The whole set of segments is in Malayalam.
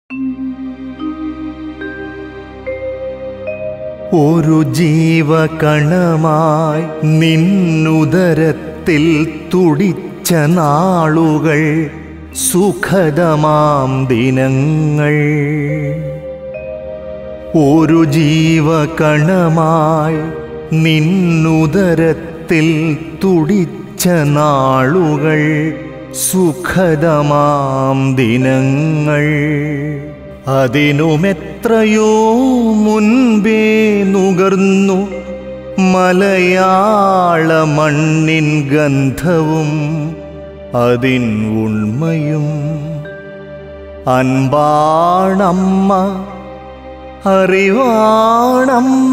ഒരു ജീവകണമായി നിന്നുദരത്തിൽ തുടിച്ച നാളുകൾ സുഖദമാം ദിനങ്ങൾ ഒരു ജീവകണമായി നിന്നുദരത്തിൽ തുടിച്ച നാളുകൾ സുഖദമാം ദിനങ്ങൾ അതിനുമെത്രയോ മുൻപേ നുകർന്നു മലയാള മണ്ണിൻ ഗന്ധവും അതിൻ ഉണ്മയും അൻപാണമ്മ അറിവാണമ്മ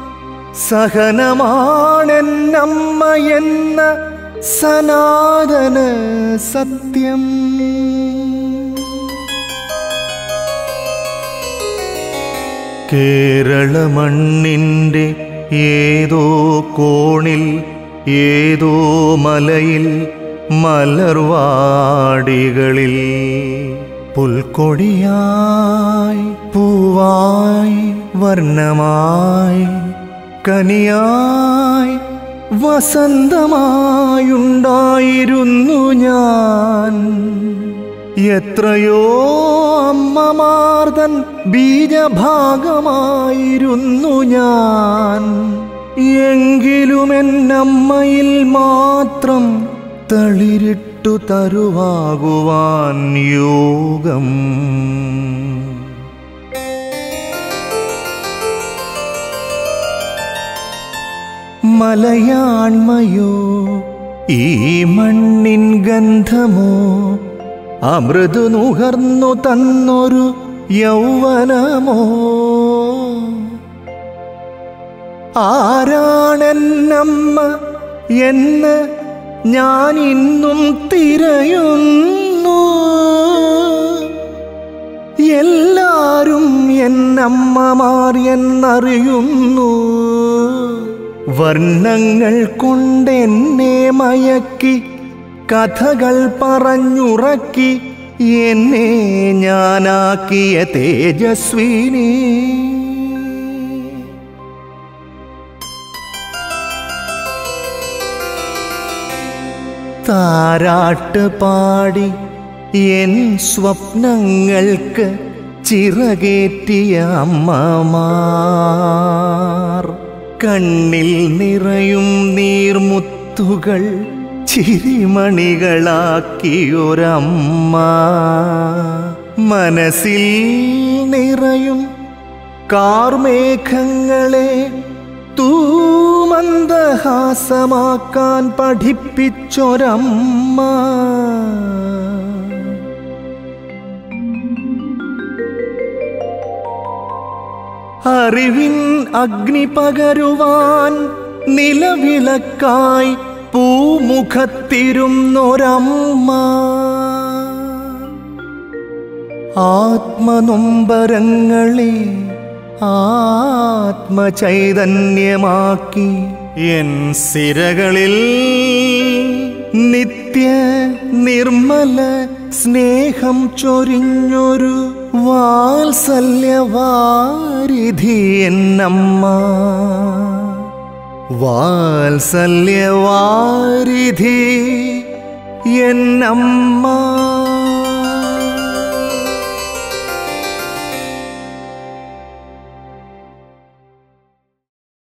സഹനമാണെന്നമ്മ എന്ന സനാതന സത്യം കേരള മണ്ണിൻ്റെ ഏതോ കോണിൽ ഏതോ മലയിൽ മലർവാടികളിൽ പുൽക്കൊടിയായി പൂവായി വർണ്ണമായി കനിയായി വസന്തമായുണ്ടായിരുന്നു ഞാൻ എത്രയോ അമ്മമാർതൻ ബീജഭാഗമായിരുന്നു ഞാൻ എങ്കിലും എന്നമ്മയിൽ മാത്രം തളിരിട്ടു തരുവാകുവാൻ യോഗം മലയാൺമയോ ഈ മണ്ണിൻ ഗന്ധമോ അമൃത് നുകർന്നു തന്നൊരു യൗവനമോ ആരാണെന്നമ്മ എന്ന് ഞാൻ ഇന്നും തിരയുന്നു എല്ലാരും എന്നമ്മമാർ എന്നറിയുന്നു വർണ്ണങ്ങൾ കൊണ്ടെന്നെ മയക്കി കഥകൾ പറഞ്ഞുറക്കി എന്നെ ഞാനാക്കിയ തേജസ്വിനി താരാട്ട് പാടി എൻ സ്വപ്നങ്ങൾക്ക് ചിറകേറ്റിയ അമ്മമാർ കണ്ണിൽ നിറയും നീർമുത്തുകൾ ചിരിമണികളാക്കിയൊരമ്മ മനസ്സിൽ നിറയും കാർമേഘങ്ങളെ തൂമന്ദഹാസമാക്കാൻ പഠിപ്പിച്ചൊരമ്മ അറിവിൻ അഗ്നി പകരുവാൻ നിലവിളക്കായി പൂമുഖത്തിരുന്നൊരമ്മ ആത്മനൊമ്പരങ്ങളെ ആത്മചൈതന്യമാക്കി എൻ സിരകളിൽ നിത്യ നിർമ്മല സ്നേഹം ചൊരിഞ്ഞൊരു വാത്സല്യവാരിധി എന്നമ്മ വാത്സല്യവാരിധി എന്നമ്മ